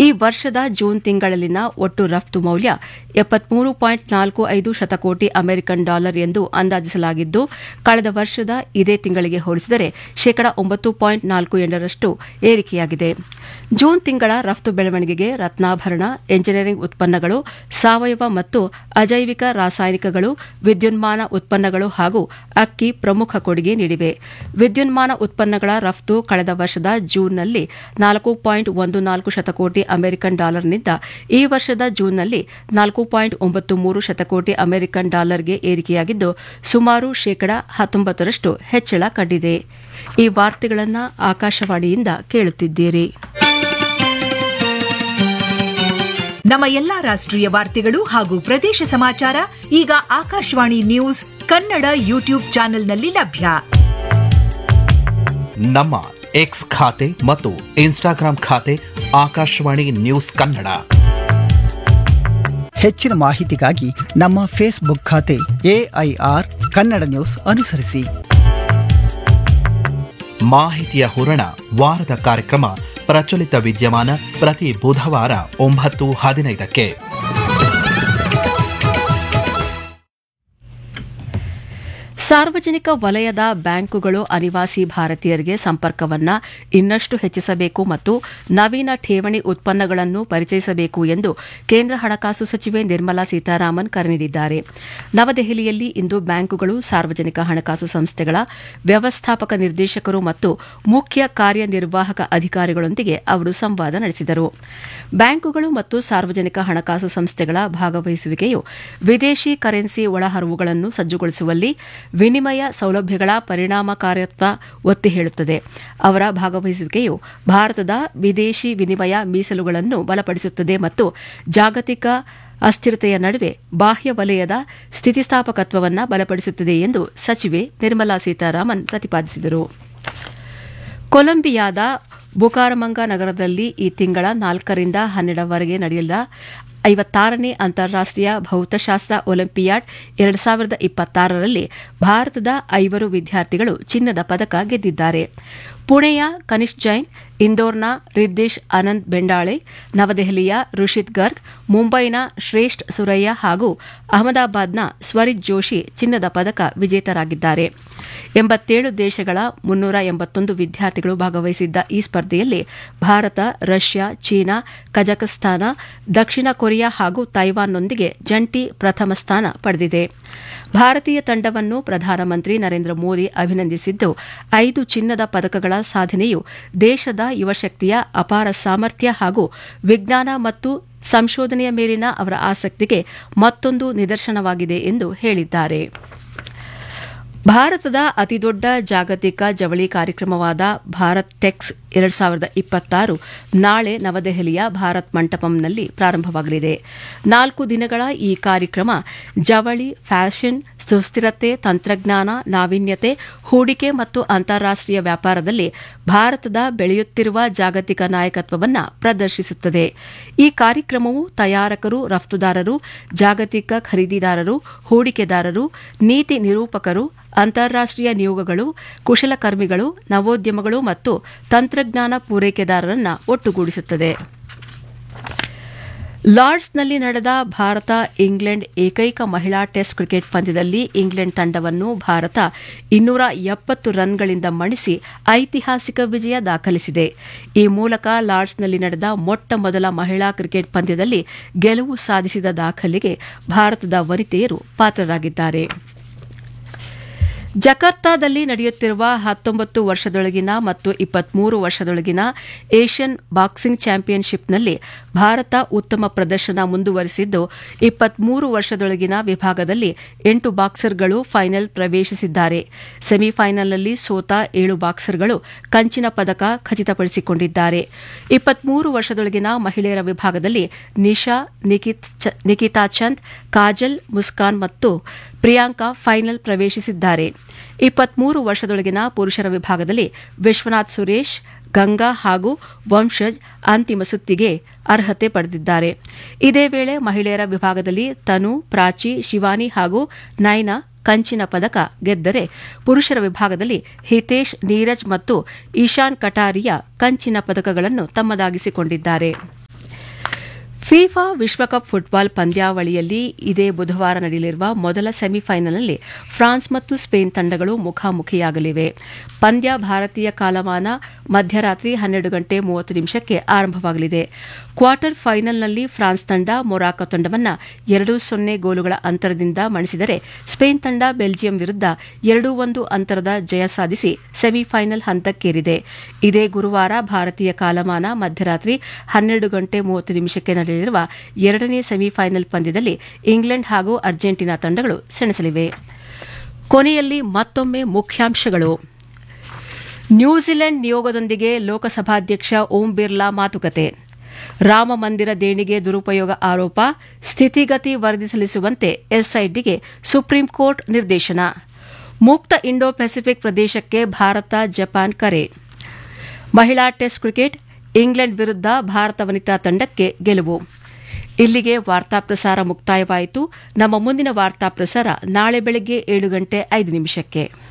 ಈ ವರ್ಷದ ಜೂನ್ ತಿಂಗಳಲ್ಲಿನ ಒಟ್ಟು ರಫ್ತು ಮೌಲ್ಯ ಎಪ್ಪತ್ಮೂರು ಪಾಯಿಂಟ್ ನಾಲ್ಕು ಐದು ಶತಕೋಟಿ ಅಮೆರಿಕನ್ ಡಾಲರ್ ಎಂದು ಅಂದಾಜಿಸಲಾಗಿದ್ದು ಕಳೆದ ವರ್ಷದ ಇದೇ ತಿಂಗಳಿಗೆ ಹೋಲಿಸಿದರೆ ಶೇಕಡ ಒಂಬತ್ತು ಪಾಯಿಂಟ್ ನಾಲ್ಕು ಎಂಟರಷ್ಟು ಏರಿಕೆಯಾಗಿದೆ ಜೂನ್ ತಿಂಗಳ ರಫ್ತು ಬೆಳವಣಿಗೆಗೆ ರತ್ನಾಭರಣ ಎಂಜಿನಿಯರಿಂಗ್ ಉತ್ಪನ್ನಗಳು ಸಾವಯವ ಮತ್ತು ಅಜೈವಿಕ ರಾಸಾಯನಿಕಗಳು ವಿದ್ಯುನ್ಮಾನ ಉತ್ಪನ್ನಗಳು ಹಾಗೂ ಅಕ್ಕಿ ಪ್ರಮುಖ ಕೊಡುಗೆ ನೀಡಿವೆ ವಿದ್ಯುನ್ಮಾನ ಉತ್ಪನ್ನಗಳ ರಫ್ತು ಕಳೆದ ವರ್ಷದ ಜೂನ್ನಲ್ಲಿ ನಾಲ್ಕು ಪಾಯಿಂಟ್ ಒಂದು ನಾಲ್ಕು ಶತಕೋಟಿ ಅಮೆರಿಕನ್ ಡಾಲರ್ನಿಂದ ಈ ವರ್ಷದ ಜೂನ್ನಲ್ಲಿ ನಾಲ್ಕು ಪಾಯಿಂಟ್ ಒಂಬತ್ತು ಮೂರು ಶತಕೋಟಿ ಅಮೆರಿಕನ್ ಡಾಲರ್ಗೆ ಏರಿಕೆಯಾಗಿದ್ದು ಸುಮಾರು ಶೇಕಡ ಹತ್ತೊಂಬತ್ತರಷ್ಟು ಹೆಚ್ಚಳ ಕಂಡಿದೆ ಈ ವಾರ್ತೆಗಳನ್ನು ಆಕಾಶವಾಣಿಯಿಂದ ಕೇಳುತ್ತಿದ್ದೀರಿ ನಮ್ಮ ಎಲ್ಲಾ ರಾಷ್ಟ್ರೀಯ ವಾರ್ತೆಗಳು ಹಾಗೂ ಪ್ರದೇಶ ಸಮಾಚಾರ ಈಗ ಆಕಾಶವಾಣಿ ನ್ಯೂಸ್ ಕನ್ನಡ ಯೂಟ್ಯೂಬ್ ಚಾನೆಲ್ನಲ್ಲಿ ಲಭ್ಯ ನಮ್ಮ ಎಕ್ಸ್ ಖಾತೆ ಮತ್ತು ಇನ್ಸ್ಟಾಗ್ರಾಂ ಖಾತೆ ಆಕಾಶವಾಣಿ ನ್ಯೂಸ್ ಕನ್ನಡ ಹೆಚ್ಚಿನ ಮಾಹಿತಿಗಾಗಿ ನಮ್ಮ ಫೇಸ್ಬುಕ್ ಖಾತೆ ಎಐಆರ್ ಕನ್ನಡ ನ್ಯೂಸ್ ಅನುಸರಿಸಿ ಮಾಹಿತಿಯ ಹೂರಣ ವಾರದ ಕಾರ್ಯಕ್ರಮ ಪ್ರಚಲಿತ ವಿದ್ಯಮಾನ ಪ್ರತಿ ಬುಧವಾರ ಒಂಬತ್ತು ಹದಿನೈದಕ್ಕೆ ಸಾರ್ವಜನಿಕ ವಲಯದ ಬ್ಯಾಂಕುಗಳು ಅನಿವಾಸಿ ಭಾರತೀಯರಿಗೆ ಸಂಪರ್ಕವನ್ನು ಇನ್ನಷ್ಟು ಹೆಚ್ಚಿಸಬೇಕು ಮತ್ತು ನವೀನ ಠೇವಣಿ ಉತ್ಪನ್ನಗಳನ್ನು ಪರಿಚಯಿಸಬೇಕು ಎಂದು ಕೇಂದ್ರ ಹಣಕಾಸು ಸಚಿವೆ ನಿರ್ಮಲಾ ಸೀತಾರಾಮನ್ ಕರೆ ನೀಡಿದ್ದಾರೆ ನವದೆಹಲಿಯಲ್ಲಿ ಇಂದು ಬ್ಯಾಂಕುಗಳು ಸಾರ್ವಜನಿಕ ಹಣಕಾಸು ಸಂಸ್ಥೆಗಳ ವ್ಯವಸ್ಥಾಪಕ ನಿರ್ದೇಶಕರು ಮತ್ತು ಮುಖ್ಯ ಕಾರ್ಯನಿರ್ವಾಹಕ ಅಧಿಕಾರಿಗಳೊಂದಿಗೆ ಅವರು ಸಂವಾದ ನಡೆಸಿದರು ಬ್ಯಾಂಕುಗಳು ಮತ್ತು ಸಾರ್ವಜನಿಕ ಹಣಕಾಸು ಸಂಸ್ಥೆಗಳ ಭಾಗವಹಿಸುವಿಕೆಯು ವಿದೇಶಿ ಕರೆನ್ಸಿ ಒಳಹರಿವುಗಳನ್ನು ಸಜ್ಜುಗೊಳಿಸುವಲ್ಲಿ ವಿನಿಮಯ ಸೌಲಭ್ಯಗಳ ಪರಿಣಾಮಕಾರಿತ್ವ ಒತ್ತಿ ಹೇಳುತ್ತದೆ ಅವರ ಭಾಗವಹಿಸುವಿಕೆಯು ಭಾರತದ ವಿದೇಶಿ ವಿನಿಮಯ ಮೀಸಲುಗಳನ್ನು ಬಲಪಡಿಸುತ್ತದೆ ಮತ್ತು ಜಾಗತಿಕ ಅಸ್ಥಿರತೆಯ ನಡುವೆ ಬಾಹ್ಯ ವಲಯದ ಸ್ಥಿತಿಸ್ಥಾಪಕತ್ವವನ್ನು ಬಲಪಡಿಸುತ್ತದೆ ಎಂದು ಸಚಿವೆ ನಿರ್ಮಲಾ ಸೀತಾರಾಮನ್ ಪ್ರತಿಪಾದಿಸಿದರು ಕೊಲಂಬಿಯಾದ ಬುಕಾರಮಂಗ ನಗರದಲ್ಲಿ ಈ ತಿಂಗಳ ನಾಲ್ಕರಿಂದ ಹನ್ನೆರಡರವರೆಗೆ ನಡೆಯಲಿದ ಐವತ್ತಾರನೇ ಅಂತಾರಾಷ್ಟೀಯ ಭೌತಶಾಸ್ತ್ರ ಒಲಿಂಪಿಯಾಡ್ ಎರಡು ಸಾವಿರದ ಇಪ್ಪತ್ತಾರರಲ್ಲಿ ಭಾರತದ ಐವರು ವಿದ್ಯಾರ್ಥಿಗಳು ಚಿನ್ನದ ಪದಕ ಗೆದ್ದಿದ್ದಾರೆ ಪುಣೆಯ ಕನಿಷ್ ಜೈನ್ ಇಂದೋರ್ನ ರಿದ್ದೇಶ್ ಆನಂದ್ ಬೆಂಡಾಳೆ ನವದೆಹಲಿಯ ರುಷಿತ್ ಗರ್ಗ್ ಮುಂಬೈನ ಶ್ರೇಷ್ಠ ಸುರಯ್ಯ ಹಾಗೂ ಅಹಮದಾಬಾದ್ನ ಸ್ವರಿತ್ ಜೋಶಿ ಚಿನ್ನದ ಪದಕ ವಿಜೇತರಾಗಿದ್ದಾರೆ ಎಂಬತ್ತೇಳು ದೇಶಗಳ ಮುನ್ನೂರ ಎಂಬತ್ತೊಂದು ವಿದ್ಯಾರ್ಥಿಗಳು ಭಾಗವಹಿಸಿದ್ದ ಈ ಸ್ಪರ್ಧೆಯಲ್ಲಿ ಭಾರತ ರಷ್ಯಾ ಚೀನಾ ಕಜಕಸ್ತಾನ ದಕ್ಷಿಣ ಕೊರಿಯಾ ಹಾಗೂ ತೈವಾನ್ನೊಂದಿಗೆ ಜಂಟಿ ಪ್ರಥಮ ಸ್ಥಾನ ಪಡೆದಿದೆ ಭಾರತೀಯ ತಂಡವನ್ನು ಪ್ರಧಾನಮಂತ್ರಿ ನರೇಂದ್ರ ಮೋದಿ ಅಭಿನಂದಿಸಿದ್ದು ಐದು ಚಿನ್ನದ ಪದಕಗಳ ಸಾಧನೆಯು ದೇಶದ ಯುವಶಕ್ತಿಯ ಅಪಾರ ಸಾಮರ್ಥ್ಯ ಹಾಗೂ ವಿಜ್ಞಾನ ಮತ್ತು ಸಂಶೋಧನೆಯ ಮೇಲಿನ ಅವರ ಆಸಕ್ತಿಗೆ ಮತ್ತೊಂದು ನಿದರ್ಶನವಾಗಿದೆ ಎಂದು ಹೇಳಿದ್ದಾರೆ ಭಾರತದ ಅತಿದೊಡ್ಡ ಜಾಗತಿಕ ಜವಳಿ ಕಾರ್ಯಕ್ರಮವಾದ ಭಾರತ್ ಟೆಕ್ಸ್ ಎರಡು ಸಾವಿರದ ಇಪ್ಪತ್ತಾರು ನಾಳೆ ನವದೆಹಲಿಯ ಭಾರತ್ ಮಂಟಪಂನಲ್ಲಿ ಪ್ರಾರಂಭವಾಗಲಿದೆ ನಾಲ್ಕು ದಿನಗಳ ಈ ಕಾರ್ಯಕ್ರಮ ಜವಳಿ ಫ್ಯಾಷನ್ ಸುಸ್ಥಿರತೆ ತಂತ್ರಜ್ಞಾನ ನಾವೀನ್ಯತೆ ಹೂಡಿಕೆ ಮತ್ತು ಅಂತಾರಾಷ್ಟೀಯ ವ್ಯಾಪಾರದಲ್ಲಿ ಭಾರತದ ಬೆಳೆಯುತ್ತಿರುವ ಜಾಗತಿಕ ನಾಯಕತ್ವವನ್ನು ಪ್ರದರ್ಶಿಸುತ್ತದೆ ಈ ಕಾರ್ಯಕ್ರಮವು ತಯಾರಕರು ರಫ್ತುದಾರರು ಜಾಗತಿಕ ಖರೀದಿದಾರರು ಹೂಡಿಕೆದಾರರು ನೀತಿ ನಿರೂಪಕರು ಅಂತಾರಾಷ್ಟೀಯ ನಿಯೋಗಗಳು ಕುಶಲಕರ್ಮಿಗಳು ನವೋದ್ಯಮಗಳು ಮತ್ತು ತಂತ್ರಜ್ಞಾನ ಪೂರೈಕೆದಾರರನ್ನು ಒಟ್ಟುಗೂಡಿಸುತ್ತದೆ ಲಾರ್ಡ್ಸ್ನಲ್ಲಿ ನಡೆದ ಭಾರತ ಇಂಗ್ಲೆಂಡ್ ಏಕೈಕ ಮಹಿಳಾ ಟೆಸ್ಟ್ ಕ್ರಿಕೆಟ್ ಪಂದ್ಯದಲ್ಲಿ ಇಂಗ್ಲೆಂಡ್ ತಂಡವನ್ನು ಭಾರತ ಇನ್ನೂರ ಎಪ್ಪತ್ತು ರನ್ಗಳಿಂದ ಮಣಿಸಿ ಐತಿಹಾಸಿಕ ವಿಜಯ ದಾಖಲಿಸಿದೆ ಈ ಮೂಲಕ ಲಾರ್ಡ್ಸ್ನಲ್ಲಿ ನಡೆದ ಮೊಟ್ಟ ಮೊದಲ ಮಹಿಳಾ ಕ್ರಿಕೆಟ್ ಪಂದ್ಯದಲ್ಲಿ ಗೆಲುವು ಸಾಧಿಸಿದ ದಾಖಲೆಗೆ ಭಾರತದ ವನಿತೆಯರು ಪಾತ್ರರಾಗಿದ್ದಾರೆ ಜಕಾರ್ತಾದಲ್ಲಿ ನಡೆಯುತ್ತಿರುವ ಹತ್ತೊಂಬತ್ತು ವರ್ಷದೊಳಗಿನ ಮತ್ತು ಇಪ್ಪತ್ಮೂರು ವರ್ಷದೊಳಗಿನ ಏಷ್ಯನ್ ಬಾಕ್ಸಿಂಗ್ ಚಾಂಪಿಯನ್ಶಿಪ್ನಲ್ಲಿ ಭಾರತ ಉತ್ತಮ ಪ್ರದರ್ಶನ ಮುಂದುವರೆಸಿದ್ದು ಇಪ್ಪತ್ಮೂರು ವರ್ಷದೊಳಗಿನ ವಿಭಾಗದಲ್ಲಿ ಎಂಟು ಬಾಕ್ಸರ್ಗಳು ಫೈನಲ್ ಪ್ರವೇಶಿಸಿದ್ದಾರೆ ಸೆಮಿಫೈನಲ್ನಲ್ಲಿ ಸೋತ ಏಳು ಬಾಕ್ಸರ್ಗಳು ಕಂಚಿನ ಪದಕ ಖಚಿತಪಡಿಸಿಕೊಂಡಿದ್ದಾರೆ ಇಪ್ಪತ್ಮೂರು ವರ್ಷದೊಳಗಿನ ಮಹಿಳೆಯರ ವಿಭಾಗದಲ್ಲಿ ನಿಶಾ ನಿಕಿತಾ ಚಂದ್ ಕಾಜಲ್ ಮುಸ್ಕಾನ್ ಮತ್ತು ಪ್ರಿಯಾಂಕಾ ಫೈನಲ್ ಪ್ರವೇಶಿಸಿದ್ದಾರೆ ಇಪ್ಪತ್ಮೂರು ವರ್ಷದೊಳಗಿನ ಪುರುಷರ ವಿಭಾಗದಲ್ಲಿ ವಿಶ್ವನಾಥ್ ಸುರೇಶ್ ಗಂಗಾ ಹಾಗೂ ವಂಶಜ್ ಅಂತಿಮ ಸುತ್ತಿಗೆ ಅರ್ಹತೆ ಪಡೆದಿದ್ದಾರೆ ಇದೇ ವೇಳೆ ಮಹಿಳೆಯರ ವಿಭಾಗದಲ್ಲಿ ತನು ಪ್ರಾಚಿ ಶಿವಾನಿ ಹಾಗೂ ನೈನಾ ಕಂಚಿನ ಪದಕ ಗೆದ್ದರೆ ಪುರುಷರ ವಿಭಾಗದಲ್ಲಿ ಹಿತೇಶ್ ನೀರಜ್ ಮತ್ತು ಈಶಾನ್ ಕಟಾರಿಯಾ ಕಂಚಿನ ಪದಕಗಳನ್ನು ತಮ್ಮದಾಗಿಸಿಕೊಂಡಿದ್ದಾರೆ ಫಿಫಾ ವಿಶ್ವಕಪ್ ಫುಟ್ಬಾಲ್ ಪಂದ್ಯಾವಳಿಯಲ್ಲಿ ಇದೇ ಬುಧವಾರ ನಡೆಯಲಿರುವ ಮೊದಲ ಸೆಮಿಫೈನಲ್ನಲ್ಲಿ ಫ್ರಾನ್ಸ್ ಮತ್ತು ಸ್ಪೇನ್ ತಂಡಗಳು ಮುಖಾಮುಖಿಯಾಗಲಿವೆ ಪಂದ್ಯ ಭಾರತೀಯ ಕಾಲಮಾನ ಮಧ್ಯರಾತ್ರಿ ಹನ್ನೆರಡು ಗಂಟೆ ಮೂವತ್ತು ನಿಮಿಷಕ್ಕೆ ಆರಂಭವಾಗಲಿದೆ ಕ್ವಾರ್ಟರ್ ಫೈನಲ್ನಲ್ಲಿ ಫ್ರಾನ್ಸ್ ತಂಡ ಮೊರಾಕೊ ತಂಡವನ್ನು ಎರಡು ಸೊನ್ನೆ ಗೋಲುಗಳ ಅಂತರದಿಂದ ಮಣಿಸಿದರೆ ಸ್ಪೇನ್ ತಂಡ ಬೆಲ್ಜಿಯಂ ವಿರುದ್ಧ ಎರಡು ಒಂದು ಅಂತರದ ಜಯ ಸಾಧಿಸಿ ಸೆಮಿಫೈನಲ್ ಹಂತಕ್ಕೇರಿದೆ ಇದೇ ಗುರುವಾರ ಭಾರತೀಯ ಕಾಲಮಾನ ಮಧ್ಯರಾತ್ರಿ ಹನ್ನೆರಡು ಗಂಟೆ ಮೂವತ್ತು ನಿಮಿಷಕ್ಕೆ ನಡೆಯಲಿರುವ ಎರಡನೇ ಸೆಮಿಫೈನಲ್ ಪಂದ್ಯದಲ್ಲಿ ಇಂಗ್ಲೆಂಡ್ ಹಾಗೂ ಅರ್ಜೆಂಟೀನಾ ತಂಡಗಳು ಸೆಣಸಲಿವೆ ಕೊನೆಯಲ್ಲಿ ಮತ್ತೊಮ್ಮೆ ಮುಖ್ಯಾಂಶಗಳು ನ್ಯೂಜಿಲೆಂಡ್ ನಿಯೋಗದೊಂದಿಗೆ ಲೋಕಸಭಾಧ್ಯಕ್ಷ ಓಂ ಬಿರ್ಲಾ ಮಾತುಕತೆ ರಾಮ ಮಂದಿರ ದೇಣಿಗೆ ದುರುಪಯೋಗ ಆರೋಪ ಸ್ಥಿತಿಗತಿ ವರದಿ ಸಲ್ಲಿಸುವಂತೆ ಎಸ್ಐಟಿಗೆ ಸುಪ್ರೀಂ ಕೋರ್ಟ್ ನಿರ್ದೇಶನ ಮುಕ್ತ ಇಂಡೋ ಪೆಸಿಫಿಕ್ ಪ್ರದೇಶಕ್ಕೆ ಭಾರತ ಜಪಾನ್ ಕರೆ ಮಹಿಳಾ ಟೆಸ್ಟ್ ಕ್ರಿಕೆಟ್ ಇಂಗ್ಲೆಂಡ್ ವಿರುದ್ಧ ಭಾರತ ವನಿತಾ ತಂಡಕ್ಕೆ ಗೆಲುವು ಇಲ್ಲಿಗೆ ವಾರ್ತಾ ಪ್ರಸಾರ ಮುಕ್ತಾಯವಾಯಿತು ನಮ್ಮ ಮುಂದಿನ ವಾರ್ತಾ ಪ್ರಸಾರ ನಾಳೆ ಬೆಳಗ್ಗೆ ಏಳು ಗಂಟೆ ಐದು ನಿಮಿಷಕ್ಕೆ